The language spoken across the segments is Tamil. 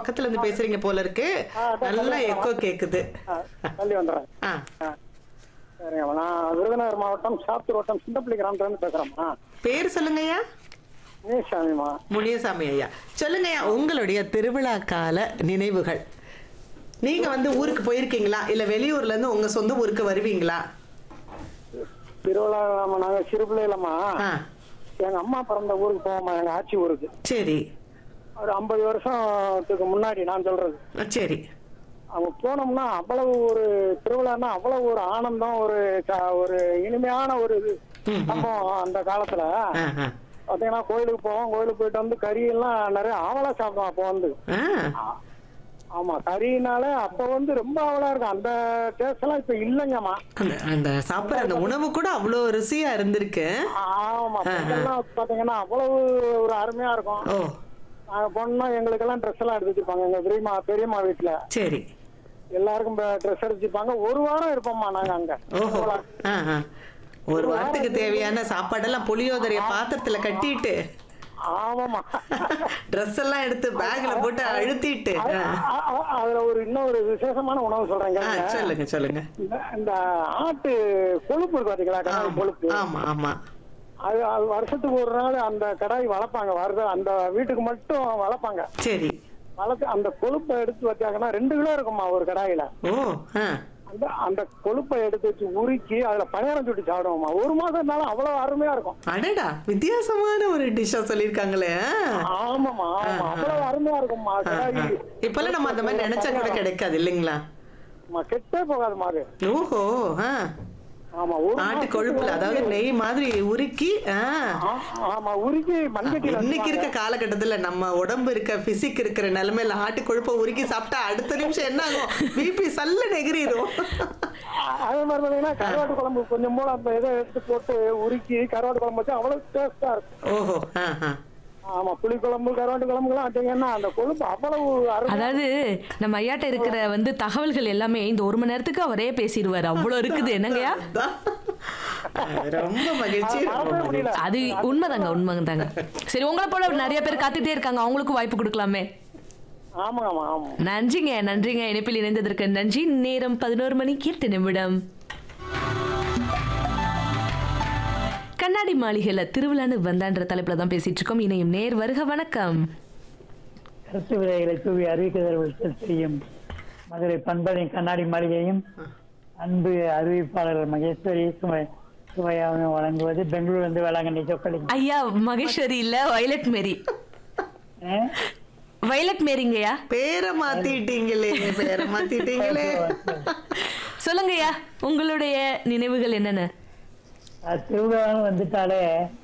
பக்கத்துல இருந்து பேசுறீங்க போல இருக்கு ஆ, அதான் நல்லா சொல்லுங்க. எக்கோ கேக்குது ஆ, தள்ளி வந்துடுறேன் ஆ ஆ. சரிங்க நான் விருதுநகர் மாவட்டம் சாத்தூர் வட்டம் சிந்தப்பள்ளி கிராமத்துலேருந்து பேசுகிறேம்மா பேர் சொல்லுங்கய்யா நீசாமிம்மா முனியசாமி ஐயா சொல்லுங்கய்யா உங்களுடைய திருவிழா கால நினைவுகள் நீங்க வந்து ஊருக்கு போயிருக்கீங்களா இல்ல வெளியூர்ல இருந்து உங்க சொந்த ஊருக்கு வருவீங்களா திருவிழா நாங்கள் சிறு பிள்ளைகளம்மா ஆ எங்கள் அம்மா பிறந்த ஊருக்கு போவோம்மா எங்கள் ஆட்சி ஊருக்கு சரி ஒரு ஐம்பது வருஷத்துக்கு முன்னாடி நான் சொல்றது ஆ, சரி அவங்க போனோம்னா அவ்வளவு ஒரு திருவிழான்னா அவ்வளவு ஒரு ஆனந்தம் ஒரு ச- ஒரு இனிமையான ஒரு இது ம், ம். சம்பவம் அந்த காலத்துல ஆ, ஆ. பாத்தீங்கன்னா கோயிலுக்கு போவோம் கோயிலுக்கு போயிட்டு வந்து கறி எல்லாம் நிறைய ஆவலா சாப்பிடுவோம் அப்போ வந்து ஆ, ஆமா கறினால அப்ப வந்து ரொம்ப ஆவலா இருக்கும் அந்த டேஸ்ட் எல்லாம் இப்ப இல்லைங்கம்மா அந்த அந்த சாப்பிடுற அந்த உணவு கூட அவ்வளோ ருசியா இருந்திருக்கு ஆமா பொங்கல்லாம் பாத்தீங்கன்னா அவ்வளவு ஒரு அருமையா இருக்கும் ஓ நாங்க போனோம்னா எங்களுக்கு எல்லாம் ட்ரெஸ் எல்லாம் எடுத்து வச்சிருப்பாங்க எங்க பெரியம்மா பெரியம்மா வீட்டுல சரி எல்லாருக்கும் ட்ரெஸ் எடுத்துப்பாங்க ஒரு வாரம் இருப்போம்மா நாங்க அங்க ஓஹோ ஆ, ஆ. ஒரு வாரத்துக்கு தேவையான சாப்பாடெல்லாம் புளியோதரைய பாத்திரத்துல கட்டிட்டு ஆமாமா ட்ரெஸ் எல்லாம் எடுத்து பேக்ல போட்டு அழுத்திட்டு ஆ. அ- அ- அதுல ஒரு இன்னொரு விசேஷமான உணவு சொல்றேங்க ஆ, சொல்லுங்க சொல்லுங்க இந்த- இந்த ஆட்டு கொழுப்பு இருக்கு பாத்தீங்களா கடாய் கொழுப்பு ஆமா ஆமா அது அது வருஷத்துக்கு ஒரு நாள் அந்த கடாய் வளர்ப்பாங்க வருது அந்த வீட்டுக்கு மட்டும் வளர்ப்பாங்க சரி வளர்த்து அந்த கொழுப்பை எடுத்து வச்சாங்கன்னா ரெண்டு கிலோ இருக்குமா ஒரு கடாயில ஓ ஆ அந்த அந்த கொழுப்பை எடுத்து வச்சு உருக்கி அதுல பணியாரம் சுட்டு சாப்பிடுவோமா ஒரு மாசம்னாலும் அவ்வளவு அருமையா இருக்கும் அடடா வித்தியாசமான ஒரு டிஷ்ஷா சொல்லிருக்காங்களே ஆமாமா ஆமா அவ்வளவு அருமையா இருக்கும்மா கடாய் இப்பெல்லாம் நம்ம அந்த மாதிரி நினைச்சா கூட கிடைக்காது இல்லைங்களா ஆமா, கெட்டே போகாது மாதிரி ஓஹோ ஆ ஆமா ஒரு ஆட்டு மாசத்துக்கு கொழுப்புல வந்து- அதாவது நெய் மாதிரி உருக்கி ஆ ஆ- ஆமா உருக்கி மண்கட்டியில இன்னைக்கு இருக்க காலகட்டத்துல நம்ம உடம்பு இருக்க பிசிக் இருக்கிற நிலைமையில ஆட்டு கொழுப்பை உருக்கி சாப்பிட்டா அடுத்த நிமிஷம் என்ன ஆகும் பிபி சல்ல நெகிரிடும் அதே மாதிரி பாத்தீங்கன்னா கருவாட்டு குழம்பு கொஞ்சம் மூலம் அந்த இதை எடுத்து போட்டு உருக்கி கருவாட்டு குழம்பு வச்சா அவ்வளவு டேஸ்டா இருக்கும் ஓஹோ ஆ ஆ ஆமா புளி குழம்பு கருவாட்டு குழம்புலாம் வச்சீங்கன்னா அந்த கொழுப்பு அவ்வளவு அருமை அதாவது நம்ம ஐயாட்ட இருக்கிற வந்து தகவல்கள் எல்லாமே இந்த ஒரு மணி நேரத்துக்கு அவரே பேசிடுவாரு அவ்வளவு இருக்குது என்னங்கய்யா அதான். ரொம்ப மகிழ்ச்சி ரொம்ப மறக்கவே மகிழ்ச்சி முடியல அது உண்மைதாங்க உண்மைதாங்க சரி உங்களை போல நிறைய பேர் காத்துட்டே இருக்காங்க அவங்களுக்கும் வாய்ப்பு கொடுக்கலாமே ஆமாங்கம்மா ஆமா நன்றிங்க நன்றிங்க இணைப்பில் இணைந்ததற்கு நன்றி நேரம் பதினோரு மணி எட்டு நிமிடம் கண்ணாடி மாளிகையில திருவிழான்னு வந்தான்ற தலைப்புல தான் பேசிட்டு இருக்கோம் இணையும் நேர் வருக வணக்கம் கருத்து விதைகளை தூவி அறிவிக்கதல் செய்யும் மதுரை பண்பலை கண்ணாடி மாளிகையும் அன்பு அறிவிப்பாளர் மகேஸ்வரி சுமை சுவையாகவும் வழங்குவது பெங்களூர் வந்து வேளாங்கண்ணி சொக்கலி ஐயா மகேஸ்வரி இல்ல வயலட் மேரி வயலட் மேரிங்கய்யா பேரை மாத்திட்டீங்களே பேரை மாத்திட்டீங்களே சொல்லுங்கய்யா உங்களுடைய நினைவுகள் என்னென்ன திருவிழான்னு வந்துட்டாலே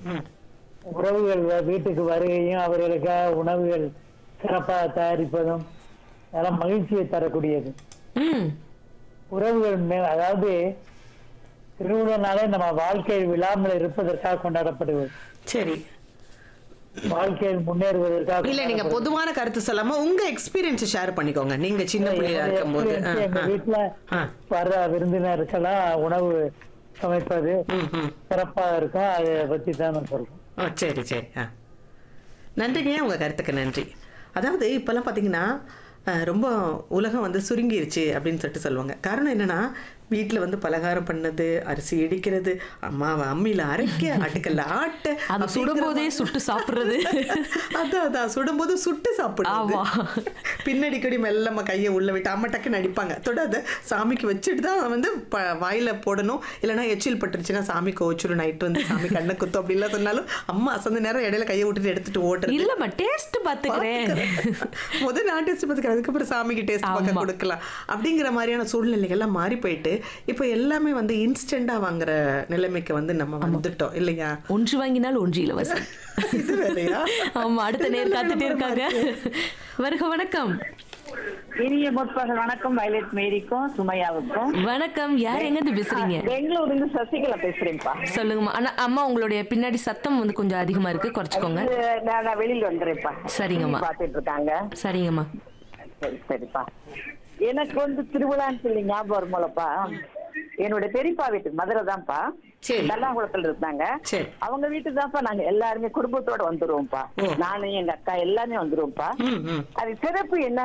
உறவுகள் வ- வீட்டுக்கு வருகையும் அவர்களுக்காக உணவுகள் சிறப்பாக தயாரிப்பதும் அதெல்லாம் மகிழ்ச்சியை தரக்கூடியது ம் உறவுகள் மே- அதாவது திருவிழானாலே நம்ம வாழ்க்கையில் விழாமல் இருப்பதற்காக கொண்டாடப்படுவது சரி வாழ்க்கையில் முன்னேறுவதற்காக இல்ல நீங்க பொதுவான கருத்து சொல்லாம உங்க எக்ஸ்பீரியன்ஸ் ஷேர் பண்ணிக்கோங்க நீங்க சின்ன பிள்ளையா இருக்கும்போது ஆ, எங்க ஆ. வீட்டுல ஆ. வர்ற விருந்தினருக்கெல்லாம் உணவு சமைப்பது ம், ம். சிறப்பா இருக்கும் அதை பத்தி தான் நான் சொல்றேன் ஓ சரி சரி ஆ நன்றிங்க உங்கள் கருத்துக்கு நன்றி அதாவது இப்போல்லாம் பார்த்தீங்கன்னா அஹ், ரொம்ப உலகம் வந்து சுருங்கிருச்சு அப்படின்னு சொல்லிட்டு சொல்லுவாங்க காரணம் என்னன்னா வீட்டில் வந்து பலகாரம் பண்ணது அரிசி இடிக்கிறது அம்மாவை அம்மியில் அரைக்க ஆட்டுக்கல்ல ஆட்ட அது அப்படிங்கிற சுடும்போதே மாதிரி- சுட்டு சாப்பிடுறது அதான் அதான் சுடும்போது சுட்டு சாப்பிடுறது ஆமா. பின்னாடி கடி மெல்லம்மா கையை உள்ள விட்டு அம்மா டக்குன்னு அடிப்பாங்க தொடாத சாமிக்கு வச்சுட்டு தான் வந்து ப வாயில போடணும் இல்லைன்னா எச்சில் பட்டுருச்சுன்னா சாமி கோச்சிரும் நைட்டு வந்து சாமி கண்ணை குத்தும் அப்படிலாம் சொன்னாலும் அம்மா அசந்த நேரம் இடையில கையை விட்டுட்டு எடுத்துட்டு ஓடுறது இல்லம்மா டேஸ்ட் பாத்துக்கிறேன் முதல் நான் டேஸ்ட் பார்த்துக்கிறேன் அதுக்கப்புறம் சாமிக்கு டேஸ்ட் பார்க்க ஆமா. கொடுக்கலாம் அப்படிங்கிற மாதிரியான சூழ்நிலைகள்லாம் மாறி போயிட்டு இப்போ எல்லாமே வந்து இன்ஸ்டண்டா வாங்குற நிலைமைக்கு வந்து நம்ம வந்துட்டோம் இல்லையா ஒன்று வாங்கினால் ஒன்று இலவசம் இது வேறையா ஆமா அடுத்த நேர் காத்துட்டே இருக்காங்க வருக வணக்கம் இனிய முற்பகல் வணக்கம் வயலட் மேரிக்கும் சுமையாவுக்கும் வணக்கம் யார் எங்க இருந்து பேசுறீங்க பெங்களூர்ல இருந்து சசிகலா பேசுறேன்ப்பா சொல்லுங்கம்மா அண்ணா அம்மா உங்களுடைய பின்னாடி சத்தம் வந்து கொஞ்சம் அதிகமா இருக்கு குறைச்சிக்கோங்க இது நான் நான் வெளியில வந்துடுறேன்ப்பா சரிங்கம்மா. TV பாத்துட்டு இருக்காங்க சரிங்கம்மா சரி சரிப்பா எனக்கு வந்து திருவிழான்னு சொல்லி ஞாபகம் வருமோலப்பா என்னோட பெரியப்பா வீட்டு மதுரை தான்ப்பா சரி. தல்லாங்குளத்துல இருந்தாங்க சரி. அவங்க வீட்டுக்கு தான்ப்பா நாங்க எல்லாருமே குடும்பத்தோட வந்துருவோம்ப்பா ஓ. நானும் எங்க அக்கா எல்லாமே வந்துருவோம்ப்பா ம் ம் அது சிறப்பு என்ன